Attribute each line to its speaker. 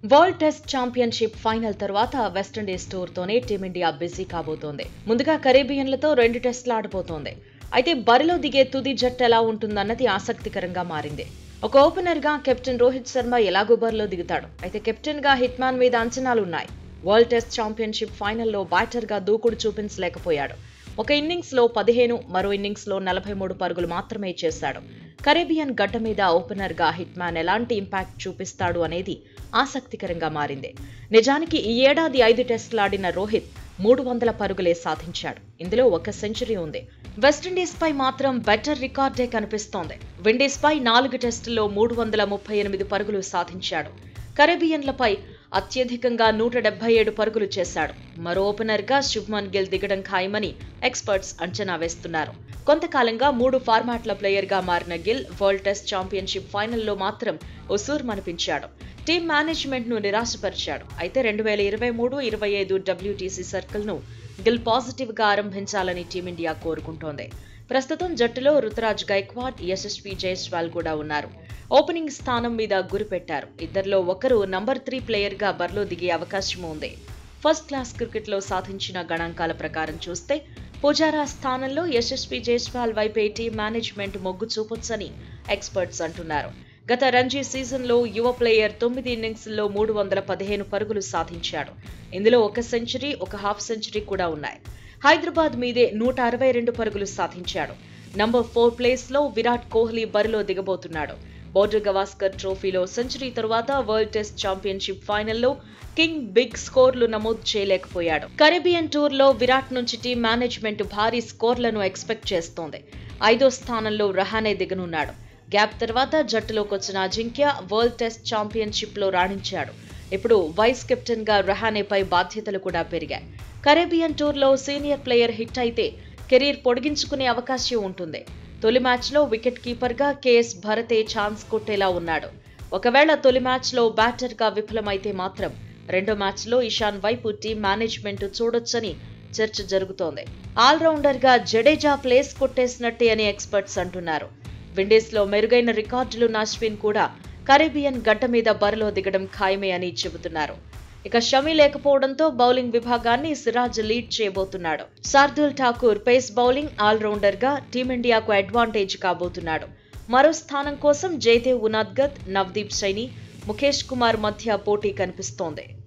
Speaker 1: world test championship final తర్వాత West Indies టూర్తోనే team India బిజీ కాబోతోంది ముందుగా కరేబియన్లతో రెండు టెస్టులు ఆడబోతోంది అయితే బరిలో దిగే తుది జట్టు ఎలా ఉంటుందన్నది ఆసక్తికరంగా మారింది ఒక ఓపెనర్ గా కెప్టెన్ రోహిత్ శర్మ ఎలాగో బరిలో దిగుతాడు అయితే కెప్టెన్ గా హిట్ మ్యాన్ మీద అంచనాలున్నాయి వరల్డ్ టెస్ట్ ఛాంపియన్షిప్ ఫైనల్లో బ్యాటర్ గా దూకుడు చూపించలేకపోయాడు ఒక ఇన్నింగ్స్ లో పదిహేను మరో ఇన్నింగ్స్ లో నలభై మూడు పరుగులు మాత్రమే చేశాడు కరేబియన్ గడ్డ మీద ఓపెనర్ గా హిట్ మ్యాన్ ఎలాంటి ఇంపాక్ట్ చూపిస్తాడు అనేది ఆసక్తికరంగా మారింది నిజానికి ఈ ఏడాది ఐదు టెస్టులు ఆడిన రోహిత్ మూడు వందల పరుగులే సాధించాడు ఇందులో ఒక సెంచరీ ఉంది వెస్టిండీస్ పై మాత్రం బెటర్ రికార్డే కనిపిస్తోంది విండీస్ పై నాలుగు టెస్టుల్లో మూడు వందల ముప్పై ఎనిమిది పరుగులు సాధించాడు కరేబియన్లపై అత్యధికంగా నూట డెబ్బై ఏడు పరుగులు చేశాడు మరో ఓపెనర్గా శుభ్మన్ గిల్ దిగడం ఖాయమని ఎక్స్పర్ట్స్ అంచనా వేస్తున్నారు కొంతకాలంగా మూడు ఫార్మాట్ల ప్లేయర్గా మారిన గిల్ వరల్డ్ టెస్ట్ ఛాంపియన్షిప్ ఫైనల్లో మాత్రం ఉసూర్మనిపించాడు టీం మేనేజ్మెంట్ ను నిరాశపరిచాడు అయితే రెండు వేల ఇరవై మూడు ఇరవై ఐదు డబ్ల్యూటీసీ సర్కిల్ ను గిల్ పాజిటివ్ గా ఆరంభించాలని టీమిండియా కోరుకుంటోంది ప్రస్తుతం జట్టులో రుతురాజ్ గైక్వాడ్ యశస్వి జైస్వాల్ కూడా ఉన్నారు ఓపెనింగ్ స్థానం మీద గురి పెట్టారు ఇద్దరిలో ఒకరు నంబర్ త్రీ ప్లేయర్ గా బరిలో దిగే అవకాశం ఉంది ఫస్ట్ క్లాస్ క్రికెట్ లో సాధించిన గణాంకాల ప్రకారం చూస్తే పుజారా స్థానంలో యశస్వి జైస్వాల్ వైపే టీం మేనేజ్మెంట్ మొగ్గు చూపొచ్చని ఎక్స్పర్ట్స్ అంటున్నారు గత రంజీ సీజన్లో యువ ప్లేయర్ తొమ్మిది ఇన్నింగ్స్లో మూడు వందల పదిహేను పరుగులు సాధించాడు ఇందులో ఒక సెంచరీ ఒక హాఫ్ సెంచరీ కూడా ఉన్నాయి హైదరాబాద్ మీదే నూట అరవై రెండు పరుగులు సాధించాడు నంబర్ ఫోర్ ప్లేస్ లో విరాట్ కోహ్లీ బరిలో దిగబోతున్నాడు బోర్డర్ గవాస్కర్ ట్రోఫీలో సెంచరీ తరువాత వరల్డ్ టెస్ట్ ఛాంపియన్షిప్ ఫైనల్లో కింగ్ బిగ్ స్కోర్లు నమోదు చేయలేకపోయాడు కరేబియన్ టూర్ లో విరాట్ నుంచి టీం మేనేజ్మెంట్ భారీ స్కోర్లను ఎక్స్పెక్ట్ చేస్తోంది ఐదో స్థానంలో రహానే దిగనున్నాడు గ్యాప్ తర్వాత జట్టులోకి వచ్చిన అజింక్య వరల్డ్ టెస్ట్ ఛాంపియన్షిప్ లో రాణించాడు ఇప్పుడు వైస్ కెప్టెన్ గా రహానేపై బాధ్యతలు కూడా పెరిగాయి కరేబియన్ టూర్లో సీనియర్ ప్లేయర్ హిట్ అయితే కెరీర్ పొడిగించుకునే అవకాశం ఉంటుంది తొలి మ్యాచ్లో వికెట్ కీపర్గా కేఎస్ భరతే ఛాన్స్ కొట్టేలా ఉన్నాడు ఒకవేళ తొలి మ్యాచ్లో బ్యాటర్గా విఫలమైతే మాత్రం రెండో మ్యాచ్లో ఇషాన్ వైపు టీం మేనేజ్మెంట్ చూడొచ్చని చర్చ జరుగుతోంది ఆల్రౌండర్గా జడేజా ప్లేస్ కొట్టేసినట్టే అని ఎక్స్పర్ట్స్ అంటున్నారు విండీస్లో మెరుగైన రికార్డులున్న అశ్విన్ కూడా కరేబియన్ గడ్డ మీద బరిలో దిగడం ఖాయమే అని చెబుతున్నారు ఇక షమి లేకపోవడంతో బౌలింగ్ విభాగాన్ని సిరాజ్ లీడ్ చేయబోతున్నాడు Shardul Thakur pace bowling allrounder గా టీమిండియాకు అడ్వాంటేజ్ కాబోతున్నాడు మరో స్థానం కోసం జయదేవ్ ఉనాద్గత్ నవదీప్ సైని ముఖేష్ కుమార్ మధ్య పోటీ కనిపిస్తోంది